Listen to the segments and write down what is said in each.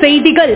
செய்திகள்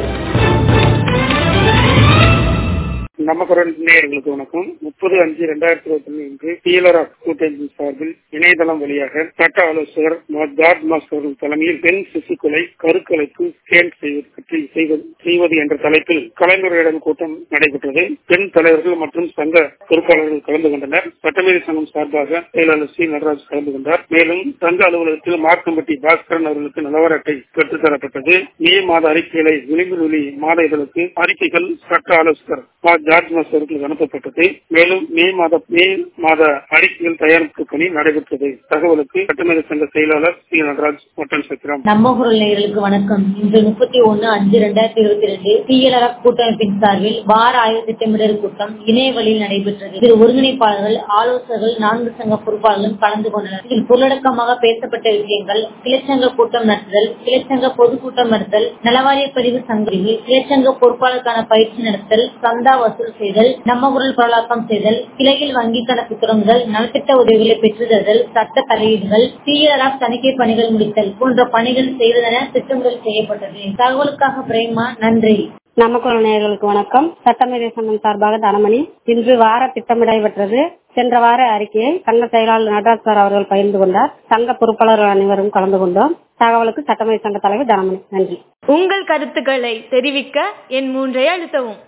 நமக்குரல் நேயர்களுக்கு வணக்கம் முப்பது அஞ்சு இரண்டாயிரத்தி இருபத்தி ஒன்று இன்று டிஎல்ஆர் கூட்டமைப்பின் சார்பில் இணையதளம் வழியாக சட்ட ஆலோசகர் ஜார்ஜ் மாஸ் அவர்கள் தலைமையில் பெண் சிசுக்களை கருக்கலைப்பு ஸ்கேன் செய்வது பற்றி செய்வது செய்வது என்ற தலைப்பில் கலைஞர்களிடம் கூட்டம் நடைபெற்றது பெண் தலைவர்கள் மற்றும் சங்க பொறுப்பாளர்கள் கலந்து கொண்டனர் சட்டமேதை சங்கம் சார்பாக செயலாளர் சி நடராஜ் கலந்து கொண்டார் மேலும் சங்க அலுவலகத்தில் மார்க்கம்பட்டி பாஸ்கரன் அவர்களுக்கு நிலவர அட்டை பெற்றுத்தரப்பட்டது மே மாத அறிக்கைகளை விளிம்பு வெளி மாத இதழுக்கு அறிக்கைகள் சட்ட ஆலோசகர் ஜார்ஜ் மாஸ் அவர்களுக்கு அனுப்பப்பட்டது மேலும் மே மாத மே மாத அறிக்கைகள் தயாரிப்பு பணி நடைபெற்றது தகவலுக்கு சட்டமேத சங்க செயலாளர் சி நடராஜ் ஒட்டன் சத்திரம் நம்ம குரல் நேயர்களுக்கு வணக்கம் இன்று முப்பத்தி ஒன்னு அஞ்சு ரெண்டாயிரத்தி இருபத்தி ரெண்டு டிஎல்ஆர்எஃப் கூட்டமைப்பின் சார்பில் வார ஆய்வு திட்டமிடல் கூட்டம் இணைய வழியில் நடைபெற்றது இதில் ஒருங்கிணைப்பாளர்கள் ஆலோசகர்கள் நான்கு சங்க பொறுப்பாளர்களும் கலந்து கொண்டனர் இதில் பொருளடக்கமாக பேசப்பட்ட விஷயங்கள் கிளைச்சங்க கூட்டம் நடத்துதல் கிளைச்சங்க பொதுக்கூட்டம் நடத்தல் நலவாரிய பதிவு சங்கிரிவு கிளைச்சங்க பொறுப்பாளருக்கான பயிற்சி நடத்தல் சந்தா வசூல் செய்தல் நம்ம குரல் பரவலாக்கம் செய்தல் கிளையில் வங்கி கணக்கு தொடங்குதல் நலத்திட்ட உதவிகளை பெற்றுதல் சட்ட தலையீடுகள் டிஆர்எஃப் தணிக்கை பணிகள் முடித்தல் போன்ற பணிகள் செய்வதென திட்டமிடல் செய்யப்பட்டது தகவலுக்காக பிரேமா நன்றி நம்ம குரல் நேயர்களுக்கு வணக்கம் சட்டமேதை சங்கம் சார்பாக தனமணி இன்று வார திட்டமிடல் பெற்றது சென்ற வார அறிக்கையை சங்க செயலாளர் நடராஜ் சார் அவர்கள் பகிர்ந்து கொண்டார் சங்க பொறுப்பாளர்கள் அனைவரும் கலந்து கொண்டோம் தகவலுக்கு சட்டமேதை சங்க தலைவர் தனமணி நன்றி உங்கள் கருத்துக்களை தெரிவிக்க என் மூன்றை அழுத்தவும்